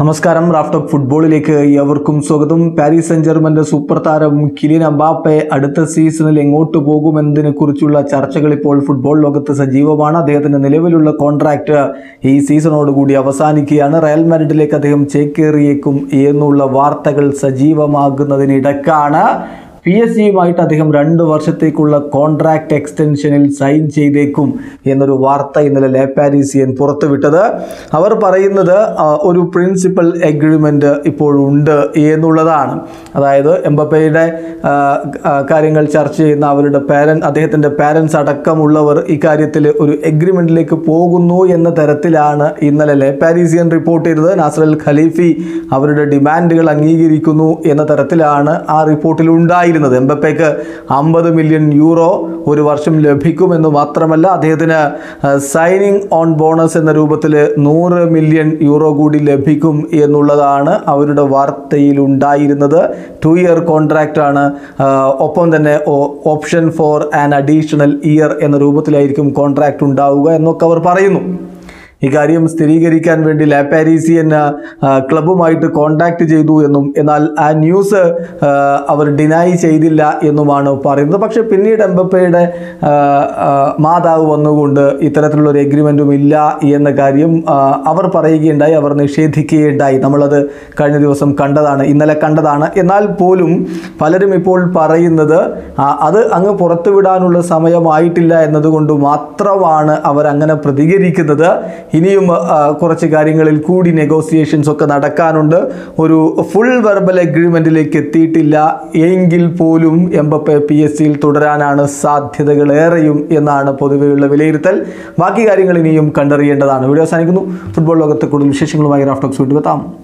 നമസ്കാരം റാഫ്റ്റോക്ക് ഫുട്ബോളിലേക്ക് ഏവർക്കും സ്വാഗതം പാരീസ് സെന്റ് ജർമ്മന്റെ സൂപ്പർ താരം കിലിൻ അംബാപ്പെ അടുത്ത സീസണിൽ എങ്ങോട്ട് പോകുമെന്നതിനെ കുറിച്ചുള്ള ചർച്ചകൾ ഇപ്പോൾ ഫുട്ബോൾ ലോകത്ത് സജീവമാണ് അദ്ദേഹത്തിന്റെ നിലവിലുള്ള കോൺട്രാക്ട് ഈ സീസണോടുകൂടി അവസാനിക്കുകയാണ് റയൽ മാഡ്രിഡിലേക്ക് അദ്ദേഹം ചേക്കേറിയേക്കും എന്നുള്ള വാർത്തകൾ സജീവമാകുന്നതിനിടക്കാണ് പി എസ് ജിയുമായിട്ട് അദ്ദേഹം രണ്ട് വർഷത്തേക്കുള്ള കോൺട്രാക്ട് എക്സ്റ്റൻഷനിൽ സൈൻ ചെയ്തേക്കും എന്നൊരു വാർത്ത ഇന്നലെ ലേ പാരീസിയൻ പുറത്തുവിട്ടത് അവർ പറയുന്നത് ആ, ഒരു പ്രിൻസിപ്പൽ എഗ്രിമെൻ്റ് ഇപ്പോഴുണ്ട് എന്നുള്ളതാണ് അതായത് എംബപ്പയുടെ ആ, ആ, കാര്യങ്ങൾ ചർച്ച ചെയ്യുന്ന അവരുടെ പാരൻ അദ്ദേഹത്തിൻ്റെ പാരൻസ് അടക്കമുള്ളവർ ഇക്കാര്യത്തിൽ ഒരു എഗ്രിമെൻറ്റിലേക്ക് പോകുന്നു എന്ന തരത്തിലാണ് ഇന്നലെ ലേ പാരീസിയൻ റിപ്പോർട്ട് ചെയ്തത് നാസർ അൽ ഖലീഫി അവരുടെ ഡിമാൻഡുകൾ അംഗീകരിക്കുന്നു എന്ന തരത്തിലാണ് ആ റിപ്പോർട്ടിൽ ഉണ്ടായിരുന്നത് എംബപ്പയ്ക്ക് അമ്പത് മില്യൺ യൂറോ ഒരു വർഷം ലഭിക്കുമെന്ന് മാത്രമല്ല അദ്ദേഹത്തിന് സൈനിങ് ഓൺ ബോണസ് എന്ന രൂപത്തിൽ നൂറ് മില്യൺ യൂറോ കൂടി ലഭിക്കും എന്നുള്ളതാണ് അവരുടെ വാർത്തയിൽ ഉണ്ടായിരുന്നത് ടു ഇയർ കോൺട്രാക്റ്റ് ആണ് ആ, ഒപ്പം തന്നെ option for an additional year എന്ന രൂപത്തിലായിരിക്കും കോൺട്രാക്റ്റ് ഉണ്ടാവുക എന്നൊക്കെ അവർ പറയുന്നു ഇക്കാര്യം സ്ഥിരീകരിക്കാൻ വേണ്ടി ലാ പാരീസിയൻ ആ, ക്ലബ്ബുമായിട്ട് കോണ്ടാക്ട് ചെയ്തു എന്നും എന്നാൽ ആ ന്യൂസ് ആ, അവർ ഡിനൈ ചെയ്തില്ല എന്നുമാണ് പറയുന്നത് പക്ഷേ പിന്നീട് എംബപ്പയുടെ ആ, ആ, മാതാവ് വന്നുകൊണ്ട് ഇത്തരത്തിലുള്ള ഒരു എഗ്രിമെൻറ്റും ഇല്ല എന്ന കാര്യം ആ, അവർ പറയുകയുണ്ടായി അവർ നിഷേധിക്കുകയുണ്ടായി നമ്മളത് കഴിഞ്ഞ ദിവസം കണ്ടതാണ് ഇന്നലെ കണ്ടതാണ് എന്നാൽ പോലും പലരും ഇപ്പോൾ പറയുന്നത് ആ, അത് അങ്ങ് പുറത്തുവിടാനുള്ള സമയമായിട്ടില്ല എന്നതുകൊണ്ട് മാത്രമാണ് അവർ അങ്ങനെ പ്രതികരിക്കുന്നത് ഇനിയും ആ, കുറച്ച് കാര്യങ്ങളിൽ കൂടി നെഗോസിയേഷൻസ് ഒക്കെ നടക്കാനുണ്ട് ഒരു ഫുൾ വെർബൽ എഗ്രിമെൻറ്റിലേക്ക് എത്തിയിട്ടില്ല എങ്കിൽ പോലും എംബപ്പെ പി എസ് സിയിൽ തുടരാനാണ് സാധ്യതകൾ ഏറെയും എന്നാണ് പൊതുവെയുള്ള വിലയിരുത്തൽ ബാക്കി കാര്യങ്ങൾ ഇനിയും കണ്ടറിയേണ്ടതാണ് വീഡിയോ അവസാനിക്കുന്നു ഫുട്ബോൾ ലോകത്തെ കൂടുതൽ വിശേഷങ്ങളുമായി റാഫ്റ്റോക്സ് വീണ്ടും എത്താം